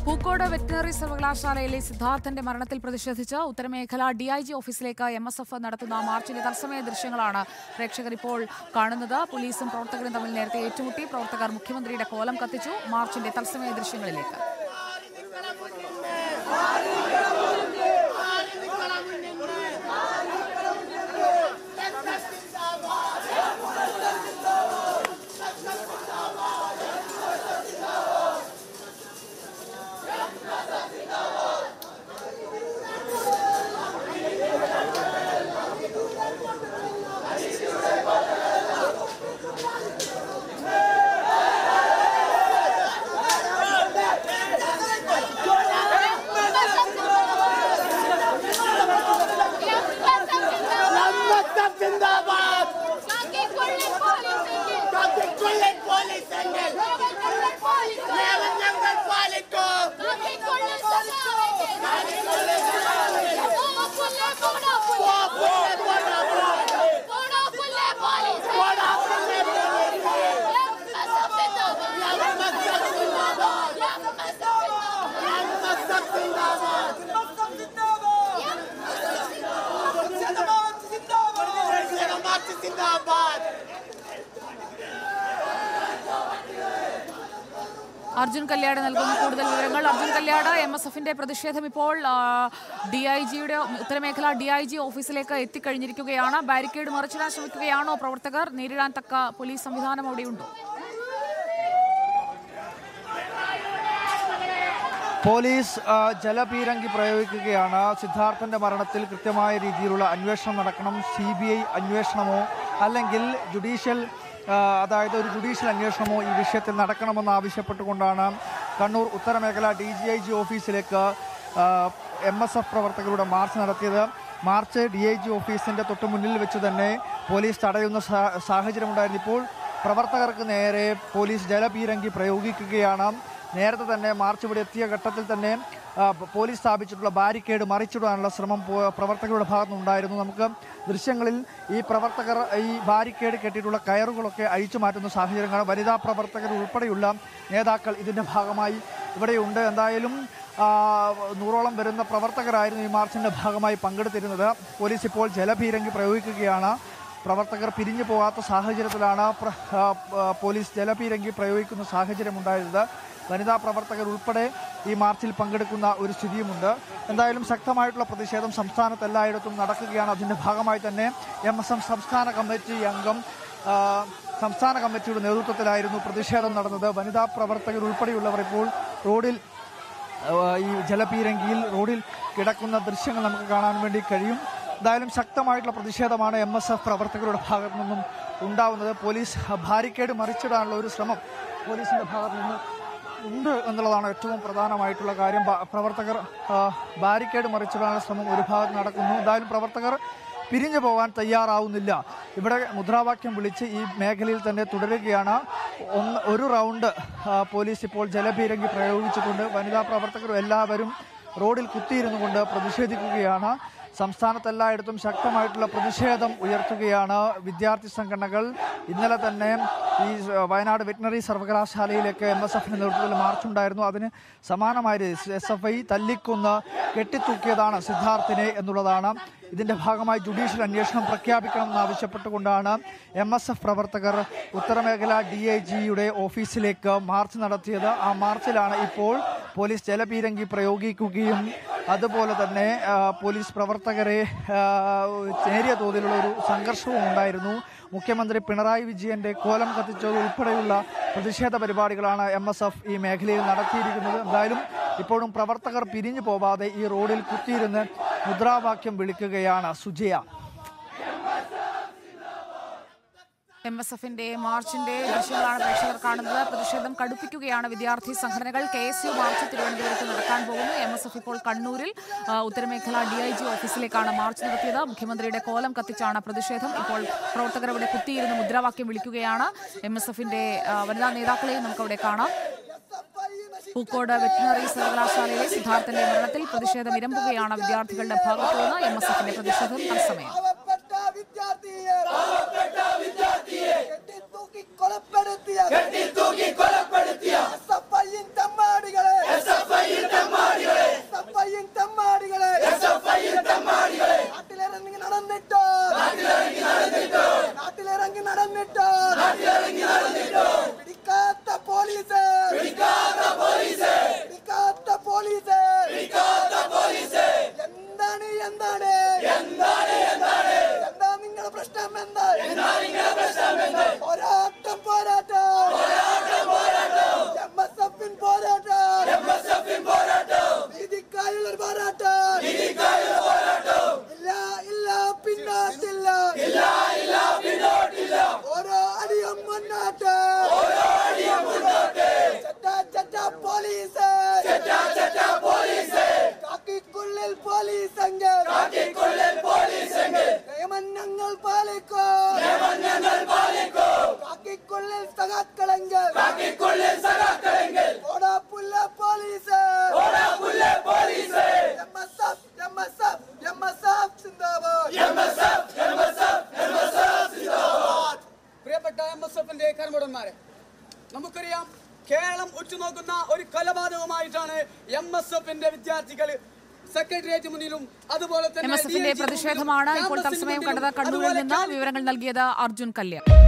Pookode veterinary സർവകലാശാലയിലെ സിദ്ധാർത്ഥന്റെ മരണത്തിൽ പ്രതിഷേധിച്ച് ഉത്തരമേഖല ഡി ഐ ജി ഓഫീസിലേക്ക് എം എസ് എഫ് നടത്തുന്ന മാർച്ചിന്റെ തത്സമയ ദൃശ്യങ്ങളാണ് പ്രേക്ഷകർ ഇപ്പോൾ കാണുന്നത് പോലീസും പ്രവർത്തകരും തമ്മിൽ നേരത്തെ ഏറ്റുമുട്ടി പ്രവർത്തകർ മുഖ്യമന്ത്രിയുടെ കോലം കത്തിച്ചു മാർച്ചിന്റെ തത്സമയ ദൃശ്യങ്ങളിലേക്ക് जिंदाबाद കാത്തിക്കൊള്ളൻ പോലീസെങ്കിൽ നിയമം ഞങ്ങൾ പാലിക്കും സിന്ദാബാദ് അർജുൻ കല്യാട് നൽകുന്ന കൂടുതൽ വിവരങ്ങൾ അർജുൻ കല്യാട് എം എസ് എഫിന്റെ പ്രതിഷേധം ഇപ്പോൾ ഡി ഐ ജിയുടെ ഉത്തരമേഖല ഡി ഐ ജി ഓഫീസിലേക്ക് എത്തിക്കഴിഞ്ഞിരിക്കുകയാണ് ബാരിക്കേഡ് മറിച്ചിടാൻ ശ്രമിക്കുകയാണോ പ്രവർത്തകർ നേരിടാൻ തക്ക പോലീസ് സംവിധാനം അവിടെയുണ്ടോ പോലീസ് ആ, ജലപീരങ്കി പ്രയോഗിക്കുകയാണ് സിദ്ധാർത്ഥന്റെ മരണത്തിൽ കൃത്യമായ രീതിയിലുള്ള അന്വേഷണം നടക്കണം സി ബി ഐ അന്വേഷണമോ അല്ലെങ്കിൽ ജുഡീഷ്യൽ ആ, അതായത് ഒരു ജുഡീഷ്യൽ അന്വേഷണമോ ഈ വിഷയത്തിൽ നടക്കണമെന്ന് ആവശ്യപ്പെട്ടുകൊണ്ടാണ് കണ്ണൂർ ഉത്തരമേഖല ഡി ജി ഐ ജി ഓഫീസിലേക്ക് എം എസ് എഫ് പ്രവർത്തകരുടെ മാർച്ച് നടത്തിയത് മാർച്ച് ഡി ഐ ജി ഓഫീസിൻ്റെ തൊട്ട് മുന്നിൽ വെച്ച് തന്നെ പോലീസ് തടയുന്ന സാ- സാഹചര്യമുണ്ടായിരുന്നു ഇപ്പോൾ പ്രവർത്തകർക്ക് നേരെ പോലീസ് ജലപീരങ്കി പ്രയോഗിക്കുകയാണ് നേരത്തെ തന്നെ മാർച്ച് ഇവിടെ എത്തിയ ഘട്ടത്തിൽ തന്നെ ആ, പ- പോലീസ് സ്ഥാപിച്ചിട്ടുള്ള ബാരിക്കേഡ് മറിച്ചിടാനുള്ള ശ്രമം പോ- പ്രവർത്തകരുടെ ഭാഗത്തുനിന്നുണ്ടായിരുന്നു നമുക്ക് ദൃശ്യങ്ങളിൽ ഈ പ്രവർത്തകർ ഈ ബാരിക്കേഡ് കെട്ടിയിട്ടുള്ള കയറുകളൊക്കെ അഴിച്ചു മാറ്റുന്ന സാഹചര്യങ്ങളാണ് വനിതാ പ്രവർത്തകർ ഉൾപ്പെടെയുള്ള നേതാക്കൾ ഇതിൻ്റെ ഭാഗമായി ഇവിടെയുണ്ട് എന്തായാലും ആ, നൂറോളം വരുന്ന പ്രവർത്തകരായിരുന്നു ഈ മാർച്ചിൻ്റെ ഭാഗമായി പങ്കെടുത്തിരുന്നത് പോലീസ് ഇപ്പോൾ ജലപീരങ്കി പ്രയോഗിക്കുകയാണ് പ്രവർത്തകർ പിരിഞ്ഞു പോകാത്ത സാഹചര്യത്തിലാണ് പ്ര- ആ, ആ, പോലീസ് ജലപീരങ്കി പ്രയോഗിക്കുന്ന സാഹചര്യമുണ്ടായത് വനിതാ പ്രവർത്തകർ ഉൾപ്പെടെ ഈ മാർച്ചിൽ പങ്കെടുക്കുന്ന ഒരു സ്ഥിതിയുമുണ്ട് എന്തായാലും ശക്തമായിട്ടുള്ള പ്രതിഷേധം സംസ്ഥാനത്ത് എല്ലായിടത്തും നടക്കുകയാണ് അതിൻ്റെ ഭാഗമായി തന്നെ എം എസ് എം സംസ്ഥാന കമ്മിറ്റി അംഗം ആ, സംസ്ഥാന കമ്മിറ്റിയുടെ നേതൃത്വത്തിലായിരുന്നു പ്രതിഷേധം നടന്നത് വനിതാ പ്രവർത്തകർ ഉൾപ്പെടെയുള്ളവർ ഇപ്പോൾ റോഡിൽ ഏഹ് ഈ ജലപീരങ്കിയിൽ റോഡിൽ കിടക്കുന്ന ദൃശ്യങ്ങൾ നമുക്ക് കാണാൻ വേണ്ടി കഴിയും എന്തായാലും ശക്തമായിട്ടുള്ള പ്രതിഷേധമാണ് എം എസ് എഫ് പ്രവർത്തകരുടെ ഭാഗത്തു നിന്നും ഉണ്ടാവുന്നത് പോലീസ് ബാരിക്കേഡ് മറിച്ചിടാനുള്ള ഒരു ശ്രമം പോലീസിന്റെ ഭാഗത്തു നിന്ന് ഉണ്ട് എന്നുള്ളതാണ് ഏറ്റവും പ്രധാനമായിട്ടുള്ള കാര്യം ബ- പ്രവർത്തകർ ആ, ബാരിക്കേഡ് മറിച്ചിടാനുള്ള ശ്രമം ഒരു ഭാഗത്ത് നടക്കുന്നു എന്തായാലും പ്രവർത്തകർ പിരിഞ്ഞു പോകാൻ തയ്യാറാവുന്നില്ല ഇവിടെ മുദ്രാവാക്യം വിളിച്ച് ഈ മേഖലയിൽ തന്നെ തുടരുകയാണ് ഒന്ന് ഒരു റൗണ്ട് ആ, പോലീസ് ഇപ്പോൾ ജലപീരങ്കി പ്രയോഗിച്ചിട്ടുണ്ട് വനിതാ പ്രവർത്തകരും എല്ലാവരും റോഡിൽ കുത്തിയിരുന്നു കൊണ്ട് പ്രതിഷേധിക്കുകയാണ് സംസ്ഥാനത്ത് എല്ലായിടത്തും ശക്തമായിട്ടുള്ള പ്രതിഷേധം ഉയർത്തുകയാണ് വിദ്യാർത്ഥി സംഘടനകൾ ഇന്നലെ തന്നെ ഈ സ- വയനാട് വെറ്റിനറി സർവകലാശാലയിലേക്ക് എം എസ് എഫിന്റെ നേതൃത്വത്തിൽ മാർച്ചുണ്ടായിരുന്നു അതിന് സമാനമായ എസ് എഫ് ഐ തല്ലിക്കൊന്ന് കെട്ടിത്തൂക്കിയതാണ് സിദ്ധാർത്ഥിനെ എന്നുള്ളതാണ് ഇതിന്റെ ഭാഗമായി ജുഡീഷ്യൽ അന്വേഷണം പ്രഖ്യാപിക്കണമെന്ന് ആവശ്യപ്പെട്ടുകൊണ്ടാണ് എം എസ് എഫ് പ്രവർത്തകർ ഉത്തരമേഖല ഡി ഐ ജിയുടെ ഓഫീസിലേക്ക് മാർച്ച് നടത്തിയത് ആ മാർച്ചിലാണ് ഇപ്പോൾ പോലീസ് ജലപീരങ്കി പ്രയോഗിക്കുകയും അതുപോലെ തന്നെ ആ, പോലീസ് പ്രവർത്തകരെ ആ, നേരിയ തോതിലുള്ള ഒരു സംഘർഷവും ഉണ്ടായിരുന്നു മുഖ്യമന്ത്രി പിണറായി വിജയന്റെ കോലം കത്തിച്ചത് ഉൾപ്പെടെയുള്ള പ്രതിഷേധ പരിപാടികളാണ് എം എസ് എഫ് ഈ മേഖലയിൽ നടത്തിയിരിക്കുന്നത് എന്തായാലും ഇപ്പോഴും പ്രവർത്തകർ പിരിഞ്ഞു പോവാതെ ഈ റോഡിൽ കുത്തിയിരുന്ന് മുദ്രാവാക്യം വിളിക്കുകയാണ് സുജയ എം എസ് എഫിന്റെ മാർച്ചിന്റെ ദൃശ്യങ്ങളാണ് പ്രേക്ഷകർ കാണുന്നത് പ്രതിഷേധം കടുപ്പിക്കുകയാണ് വിദ്യാർത്ഥി സംഘടനകൾ കെ എസ് യു മാർച്ച് തിരുവനന്തപുരത്ത് നടക്കാൻ പോകുന്നു എം എസ് എഫ് ഇപ്പോൾ കണ്ണൂരിൽ ആ, ഉത്തരമേഖല ഡി ഐ ജി ഓഫീസിലേക്കാണ് മാർച്ച് നടത്തിയത് മുഖ്യമന്ത്രിയുടെ കോലം കത്തിച്ചാണ് പ്രതിഷേധം ഇപ്പോൾ പ്രവർത്തകർ അവിടെ കുത്തിയിരുന്ന് മുദ്രാവാക്യം വിളിക്കുകയാണ് എം എസ് എഫിന്റെ വനിതാ നേതാക്കളെയും നമുക്കവിടെ കാണാം പൂക്കോട് വെറ്റിനറി സർവകലാശാലയിലെ സിദ്ധാർത്ഥന്റെ മരണത്തിൽ പ്രതിഷേധം ഇരമ്പുകയാണ് വിദ്യാർത്ഥികളുടെ ഭാഗത്തുനിന്ന് എം എസ് എഫിന്റെ പ്രതിഷേധം തത്സമയം പാവപ്പെട്ട വിദ്യാർത്ഥിയെ കെട്ടിത്തൂക്കി കൊലപ്പെടുത്തിയ എസ് എഫ് ഐ തെമ്മാടികളെ സഹോദരന്മാരെ നമുക്കറിയാം കേരളം ഉറ്റുനോക്കുന്ന ഒരു കൊലപാതകമായിട്ടാണ് എം എസ് എഫിന്റെ വിദ്യാർത്ഥികൾ സെക്രട്ടേറിയറ്റ് മുന്നിലും അതുപോലെ എം എസ് എഫിന്റെ DLG പ്രതിഷേധമാണ് ഇപ്പോൾ ക്യാമ്പസിന് തത്സമയം മുന്നിലും, കണ്ടത് കണ്ണൂരിൽ അതുപോലെ നിന്ന് കാ- വിവരങ്ങൾ നൽകിയത് അർജുൻ കല്യാൺ